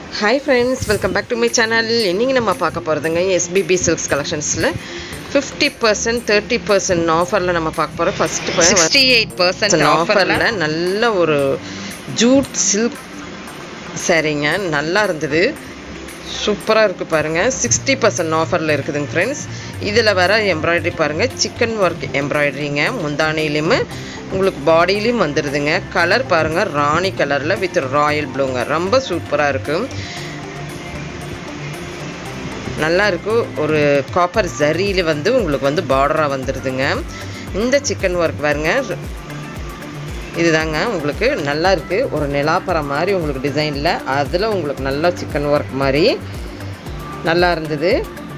hi friends welcome back to my channel இன்றைக்கி நம்ம பார்க்க போகிறதுங்க எஸ்பிபி சில்க்ஸ் கலெக்ஷன்ஸில் ஃபிஃப்டி பர்சன்ட் தேர்ட்டி பர்சன்ட் ஆஃபரில் நம்ம பார்க்க போகிறோம் ஃபஸ்ட்டு சிக்ஸ்டி எயிட் பர்சன்ட் ஆஃபரில் ஆஃபரில் நல்ல ஒரு ஜூட் சில்க் சரிங்க நல்லா இருந்தது சூப்பராக இருக்குது பாருங்கள் சிக்ஸ்டி பர்சன்ட் ஆஃபரில் இருக்குதுங்க ஃப்ரெண்ட்ஸ் இதில் வர எம்ப்ராய்டரி பாருங்கள் சிக்கன் ஒர்க் எம்ப்ராய்டரிங்க முந்தானிலையுமே உங்களுக்கு பாடியிலையும் வந்துடுதுங்க கலர் பாருங்கள் ராணி கலரில் வித் ராயல் ப்ளூங்க ரொம்ப சூப்பராக இருக்கும் நல்லா இருக்கு ஒரு காப்பர் ஜரியில் வந்து உங்களுக்கு வந்து பார்டராக வந்துடுதுங்க இந்த சிக்கன் ஒர்க் பாருங்க இதுதாங்க உங்களுக்கு நல்லா இருக்குது ஒரு நிலாப்பரம் மாதிரி உங்களுக்கு டிசைனில் அதில் உங்களுக்கு நல்லா சிக்கன் ஒர்க் மாதிரி நல்லா இருந்தது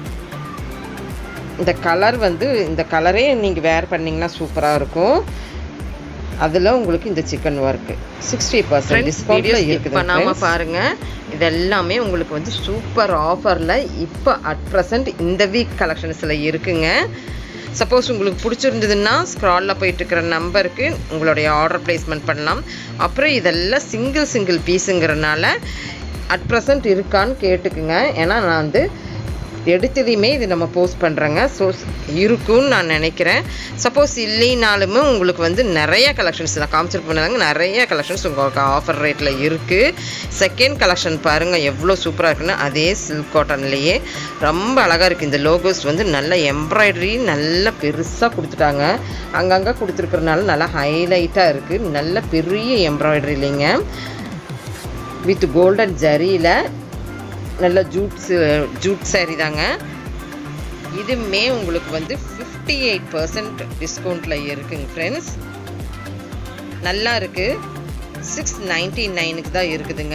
இந்த கலர் வந்து இந்த கலரே நீங்கள் வேர் பண்ணிங்கன்னா சூப்பராக இருக்கும் அதில் உங்களுக்கு இந்த சிக்கன் ஒர்க்கு சிக்ஸ்டி பர்சன்ட் டிஸ்கவுண்ட்டில் இருக்குது பண்ணாமல் பாருங்க இது எல்லாமே உங்களுக்கு வந்து சூப்பர் ஆஃபரில் இப்போ அட் ப்ரெசன்ட் இந்த வீக் கலெக்ஷன்ஸில் இருக்குங்க சப்போஸ் உங்களுக்கு பிடிச்சிருந்ததுன்னா ஸ்க்ராலில் போயிட்டு இருக்கிற நம்பருக்கு உங்களுடைய ஆர்டர் ப்ளேஸ்மெண்ட் பண்ணலாம் அப்புறம் இதெல்லாம் சிங்கிள் சிங்கிள் பீஸுங்கிறனால அட் ப்ரெசன்ட் இருக்கான்னு கேட்டுக்குங்க ஏன்னா நான் வந்து எடுத்ததையுமே இது நம்ம போஸ்ட் பண்ணுறேங்க ஸோ இருக்கும்னு நான் நினைக்கிறேன் சப்போஸ் இல்லைனாலுமே உங்களுக்கு வந்து நிறைய கலெக்ஷன்ஸ் நான் காமிச்சிட்டு போனதாங்க நிறைய கலெக்ஷன்ஸ் உங்களுக்கு ஆஃபர் ரேட்டில் இருக்குது செகண்ட் கலெக்ஷன் பாருங்கள் எவ்வளோ சூப்பராக இருக்குன்னு அதே சில்க் காட்டன்லேயே ரொம்ப அழகாக இருக்குது இந்த லோகோஸ் வந்து நல்ல எம்ப்ராய்டரி நல்ல பெருசாக கொடுத்துட்டாங்க அங்கங்கே கொடுத்துருக்கறனால நல்லா ஹைலைட்டாக இருக்குது நல்ல பெரிய எம்ப்ராய்டரி இல்லைங்க வித் கோல்டன் ஜரியில் நல்ல ஜூட் ஜூட் சாரி தாங்க இதுமே உங்களுக்கு வந்து ஃபிஃப்டி எயிட் பர்சன்ட் டிஸ்கவுண்ட்டில் இருக்குங்க ஃப்ரெண்ட்ஸ் நல்லா இருக்குது சிக்ஸ் நைன்டி நைனுக்கு தான் இருக்குதுங்க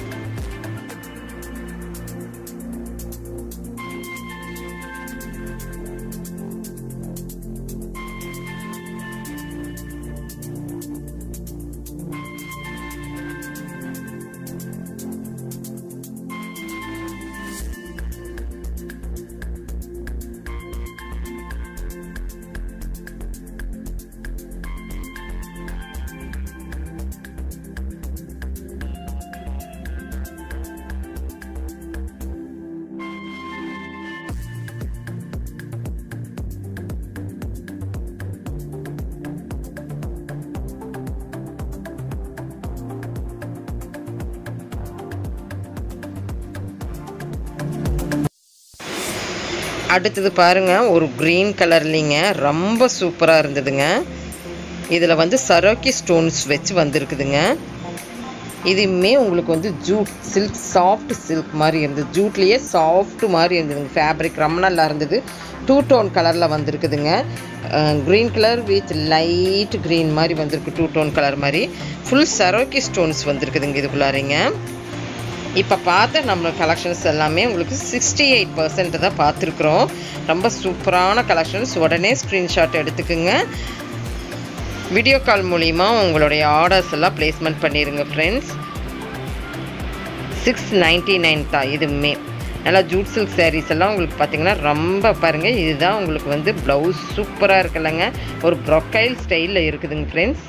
அடுத்தது பாருங்க ஒரு க்ரீன் கலர்லிங்க ரொம்ப சூப்பராக இருந்ததுங்க இதில் வந்து சரோக்கி ஸ்டோன்ஸ் வச்சு வந்திருக்குதுங்க இதுவுமே உங்களுக்கு வந்து ஜூட் சில்க் சாஃப்ட் சில்க் மாதிரி இருந்தது ஜூட்லேயே சாஃப்ட் மாதிரி இருந்ததுங்க ஃபேப்ரிக் ரொம்ப நல்லா இருந்தது டூ டோன் கலரில் வந்திருக்குதுங்க green colour with light green மாதிரி வந்திருக்கு டூ டோன் கலர் மாதிரி ஃபுல் சரோக்கி ஸ்டோன்ஸ் வந்திருக்குதுங்க இதுக்குள்ளாரிங்க இப்போ பார்த்த நம்ம கலெக்ஷன்ஸ் எல்லாமே உங்களுக்கு சிக்ஸ்டி எயிட் பர்சன்ட் தான் பார்த்துருக்குறோம் ரொம்ப சூப்பரான கலெக்ஷன்ஸ் உடனே ஸ்க்ரீன்ஷாட் எடுத்துக்குங்க வீடியோ கால் மூலிமா உங்களுடைய ஆர்டர்ஸ் எல்லாம் ப்ளேஸ்மெண்ட் பண்ணிடுங்க ஃப்ரெண்ட்ஸ் சிக்ஸ் நைன்ட்டி நைன் தான் இதுவுமே நல்லா ஜூட் சில்க் சாரீஸ் எல்லாம் உங்களுக்கு பார்த்தீங்கன்னா ரொம்ப பாருங்கள் இதுதான் உங்களுக்கு வந்து ப்ளவுஸ் சூப்பராக இருக்குல்லங்க ஒரு ப்ரொக்கைல் ஸ்டைலில் இருக்குதுங்க ஃப்ரெண்ட்ஸ்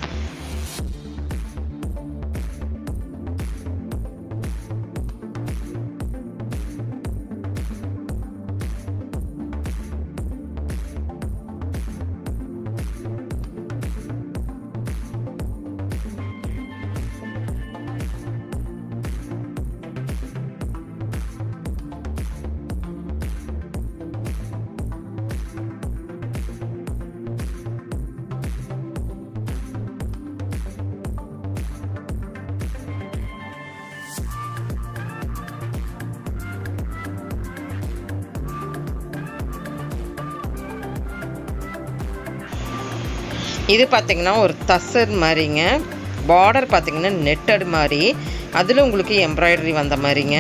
இது பார்த்தீங்கன்னா ஒரு தசர் மாதிரிங்க பார்டர் பார்த்தீங்கன்னா நெட்டட் மாதிரி அதில் உங்களுக்கு எம்ப்ராய்டரி வந்த மாதிரிங்க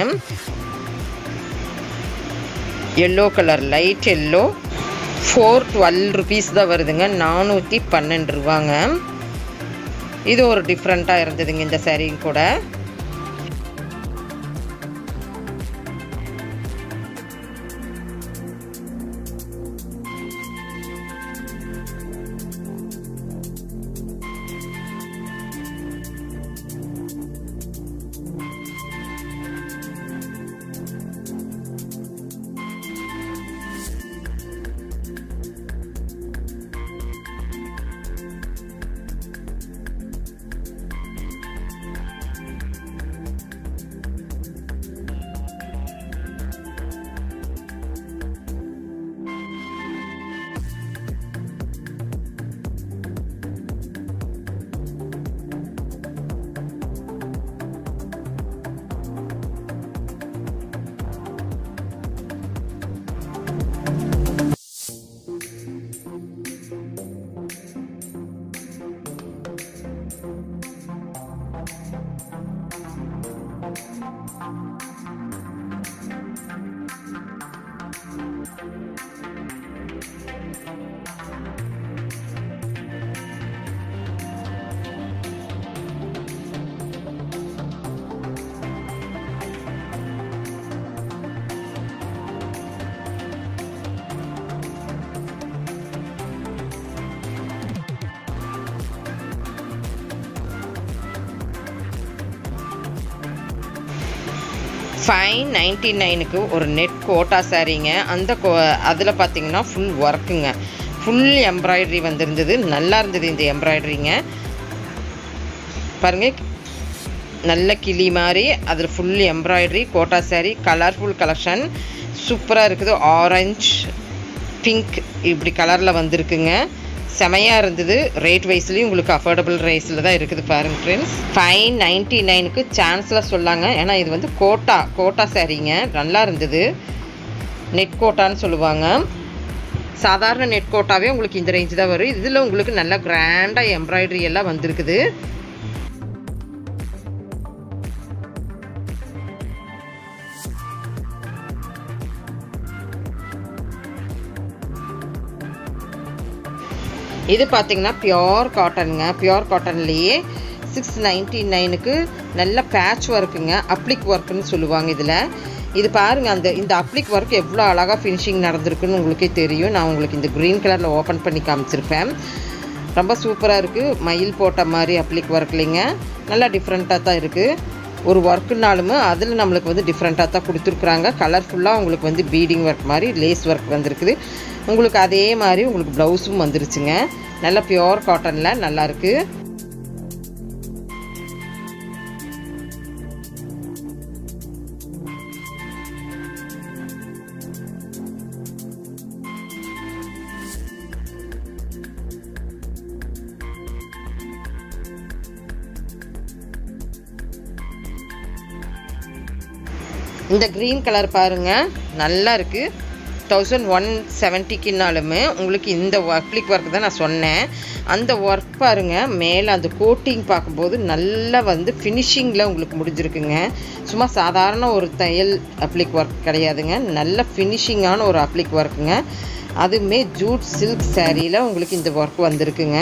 yellow colour light yellow four twelve rupees தான் வருதுங்க நானூற்றி பன்னெண்டு ரூபாங்க இது ஒரு டிஃப்ரெண்ட்டாக இருந்ததுங்க இந்த சாரீ கூட ஃபைவ் நைன்டி நைனுக்கு ஒரு நெட் கோட்டா சாரீங்க அந்த கோ அதில் பார்த்தீங்கன்னா ஃபுல் ஒர்க்குங்க ஃபுல் எம்ப்ராய்டரி வந்திருந்தது நல்லா இருந்தது இந்த எம்ப்ராய்டரிங்க பாருங்க நல்ல கிளி மாதிரி அதில் full embroidery Kota sari colourful collection சூப்பராக இருக்குது ஆரஞ்ச் பிங்க் இப்படி கலரில் வந்திருக்குங்க செமையாக இருந்தது ரேட் வைஸ்லேயும் உங்களுக்கு அஃபோர்டபுள் ரைஸில் தான் இருக்குது பாருங்க ஃப்ரெண்ட்ஸ் ஃபைவ் நைன்ட்டி நைனுக்கு சான்ஸில் சொல்லாங்க ஏன்னா இது வந்து கோட்டா கோட்டா சாரீங்க நல்லா இருந்தது நெட் கோட்டான்னு சொல்லுவாங்க சாதாரண நெட் கோட்டாவே உங்களுக்கு இந்த ரேஞ்ச் தான் வரும் இதில் உங்களுக்கு நல்ல கிராண்டாக எம்ப்ராய்டரி எல்லாம் வந்திருக்குது இது பார்த்தீங்கன்னா பியோர் காட்டனுங்க பியோர் காட்டன்லேயே சிக்ஸ் நைன்டி நைனுக்கு நல்ல பேட்ச் ஒர்க்குங்க அப்ளிக் ஒர்க்குன்னு சொல்லுவாங்க இதில் இது பாருங்கள் அந்த இந்த அப்ளிக் ஒர்க் எவ்வளோ அழகாக ஃபினிஷிங் நடந்திருக்குன்னு உங்களுக்கே தெரியும் நான் உங்களுக்கு இந்த க்ரீன் கலரில் ஓப்பன் பண்ணி காமிச்சிருப்பேன் ரொம்ப சூப்பராக இருக்குது மயில் போட்ட மாதிரி அப்ளிக் ஒர்க்லிங்க நல்லா டிஃப்ரெண்ட்டாக தான் இருக்குது ஒரு ஒர்க்குனாலுமே அதில் நம்மளுக்கு வந்து டிஃப்ரெண்ட்டாக தான் கொடுத்துருக்குறாங்க கலர்ஃபுல்லாக உங்களுக்கு வந்து பீடிங் ஒர்க் மாதிரி லேஸ் ஒர்க் வந்திருக்குது உங்களுக்கு அதே மாதிரி உங்களுக்கு ப்ளவுஸும் வந்துருச்சுங்க நல்ல பியோர் காட்டனில் நல்லாயிருக்கு இந்த க்ரீன் கலர் பாருங்கள் நல்லா இருக்குது தௌசண்ட் ஒன் செவன்ட்டிக்குனாலுமே உங்களுக்கு இந்த அப்ளிக் ஒர்க் தான் நான் சொன்னேன் அந்த ஒர்க் பாருங்கள் மேலே அந்த கோட்டிங் பார்க்கும்போது நல்லா வந்து ஃபினிஷிங்கில் உங்களுக்கு முடிஞ்சிருக்குங்க சும்மா சாதாரண ஒரு தையல் அப்ளிக் ஒர்க் கிடையாதுங்க நல்ல ஃபினிஷிங்கான ஒரு அப்ளிக் ஒர்க்குங்க அதுவுமே ஜூட் சில்க் சேரீயில் உங்களுக்கு இந்த ஒர்க் வந்திருக்குங்க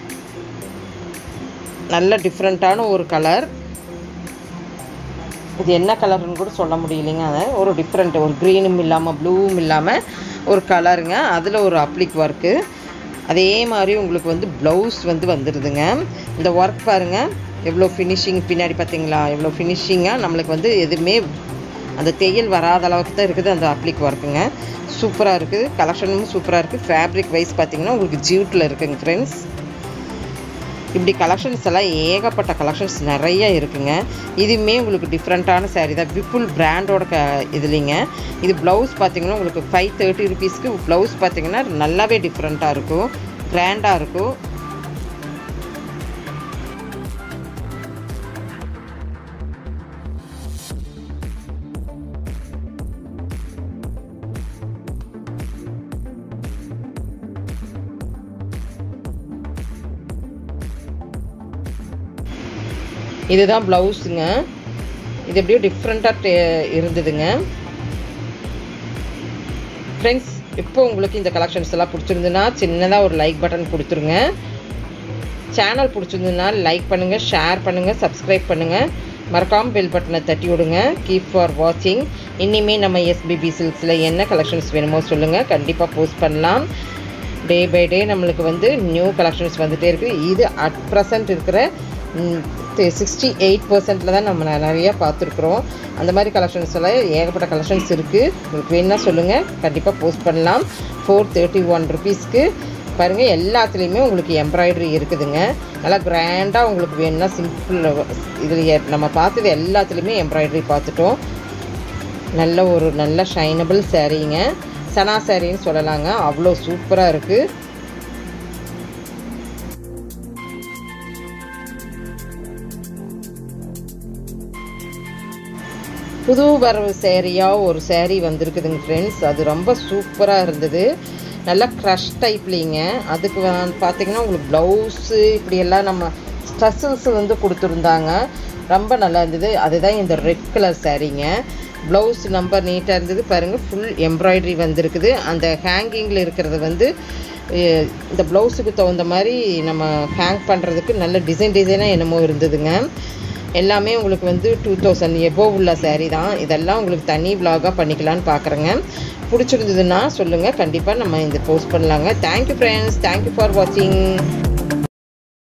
நல்ல டிஃப்ரெண்ட்டான ஒரு கலர் இது என்ன கலர்னு கூட சொல்ல முடியலைங்க அதை ஒரு டிஃப்ரெண்ட் ஒரு க்ரீனும் இல்லாமல் ப்ளூவும் இல்லாமல் ஒரு கலருங்க அதில் ஒரு அப்ளிக் ஒர்க்கு அதே மாதிரி உங்களுக்கு வந்து ப்ளவுஸ் வந்து வந்துடுதுங்க இந்த ஒர்க் பாருங்கள் எவ்வளோ ஃபினிஷிங் பின்னாடி பார்த்தீங்களா எவ்வளோ ஃபினிஷிங்காக நம்மளுக்கு வந்து எதுவுமே அந்த தையல் வராத அளவுக்கு தான் இருக்குது அந்த அப்ளிக் ஒர்க்குங்க சூப்பராக இருக்குது கலெக்ஷனும் சூப்பராக இருக்குது ஃபேப்ரிக் வைஸ் பார்த்தீங்கன்னா உங்களுக்கு ஜியூட்டில் இருக்குங்க ஃப்ரெண்ட்ஸ் இப்படி கலெக்ஷன்ஸ் எல்லாம் ஏகப்பட்ட கலெக்ஷன்ஸ் நிறைய இருக்குங்க இதுவுமே உங்களுக்கு டிஃப்ரெண்ட்டான சாரீ தான் விப்புல் பிராண்டோட க இதுலிங்க இது ப்ளவுஸ் பார்த்தீங்கன்னா உங்களுக்கு ஃபைவ் தேர்ட்டி ருபீஸ்க்கு ப்ளவுஸ் பார்த்தீங்கன்னா நல்லாவே டிஃப்ரெண்ட்டாக இருக்கும் கிராண்டாக இருக்கும் இதுதான் ப்ளவுஸுங்க இது எப்படியோ டிஃப்ரெண்ட்டாக இருந்ததுங்க ஃப்ரெண்ட்ஸ் இப்போ உங்களுக்கு இந்த கலெக்ஷன்ஸ் எல்லாம் பிடிச்சிருந்துன்னா சின்னதாக ஒரு லைக் பட்டன் கொடுத்துருங்க சேனல் பிடிச்சிருந்ததுன்னா லைக் பண்ணுங்கள் ஷேர் பண்ணுங்கள் சப்ஸ்கிரைப் பண்ணுங்கள் மறக்காமல் பெல் பட்டனை தட்டி விடுங்க கீப் ஃபார் வாட்சிங் இனிமேல் நம்ம எஸ்பிபி சில்க்ஸில் என்ன கலெக்ஷன்ஸ் வேணுமோ சொல்லுங்கள் கண்டிப்பாக போஸ்ட் பண்ணலாம் டே பை டே நம்மளுக்கு வந்து நியூ கலெக்ஷன்ஸ் வந்துகிட்டே இருக்குது இது அட் ப்ரெசண்ட் இருக்கிற சிக்ஸ்டி எயிட் பர்சன்டில் தான் நம்ம நிறையா பார்த்துருக்குறோம் அந்த மாதிரி கலெக்ஷன்ஸ் எல்லாம் ஏகப்பட்ட கலெக்ஷன்ஸ் இருக்குது உங்களுக்கு வேணுன்னா சொல்லுங்கள் கண்டிப்பாக போஸ்ட் பண்ணலாம் ஃபோர் தேர்ட்டி ஒன் ருபீஸ்க்கு பாருங்கள் எல்லாத்துலேயுமே உங்களுக்கு எம்ப்ராய்டரி இருக்குதுங்க நல்லா கிராண்டாக உங்களுக்கு வேணும்னா சிம்பிள் இதில் நம்ம பார்த்தது எல்லாத்துலேயுமே எம்ப்ராய்டரி பார்த்துட்டோம் நல்ல ஒரு நல்ல ஷைனபிள் சாரீங்க சனா சாரின்னு சொல்லலாங்க அவ்வளோ சூப்பராக இருக்குது புது வரவு சேரீயாக ஒரு சேரீ வந்திருக்குதுங்க ஃப்ரெண்ட்ஸ் அது ரொம்ப சூப்பராக இருந்தது நல்லா க்ரஷ் டைப்லிங்க அதுக்கு பார்த்தீங்கன்னா உங்களுக்கு ப்ளவுஸு இப்படியெல்லாம் நம்ம ஸ்ட்ரெஸ்ஸஸ் வந்து கொடுத்துருந்தாங்க ரொம்ப நல்லா இருந்தது அதுதான் இந்த ரெட் கலர் சாரீங்க ப்ளவுஸ் நம்பர் நீட்டாக இருந்தது பாருங்கள் ஃபுல் எம்ப்ராய்டரி வந்திருக்குது அந்த ஹேங்கிங்கில் இருக்கிறது வந்து அஹ், இந்த ப்ளவுஸுக்கு தகுந்த மாதிரி நம்ம ஹேங் பண்ணுறதுக்கு நல்ல டிசைன் டிசைனாக என்னமோ இருந்ததுங்க எல்லாமே உங்களுக்கு வந்து டூ தௌசண்ட் எபோவ் உள்ள saree தான் இதெல்லாம் உங்களுக்கு தனி vlog-ஆ பண்ணிக்கலான்னு பார்க்குறேங்க பிடிச்சிருந்ததுன்னா சொல்லுங்கள் கண்டிப்பாக நம்ம இந்த போஸ்ட் பண்ணலாங்க தேங்க்யூ ஃப்ரெண்ட்ஸ் தேங்க்யூ ஃபார் வாட்சிங்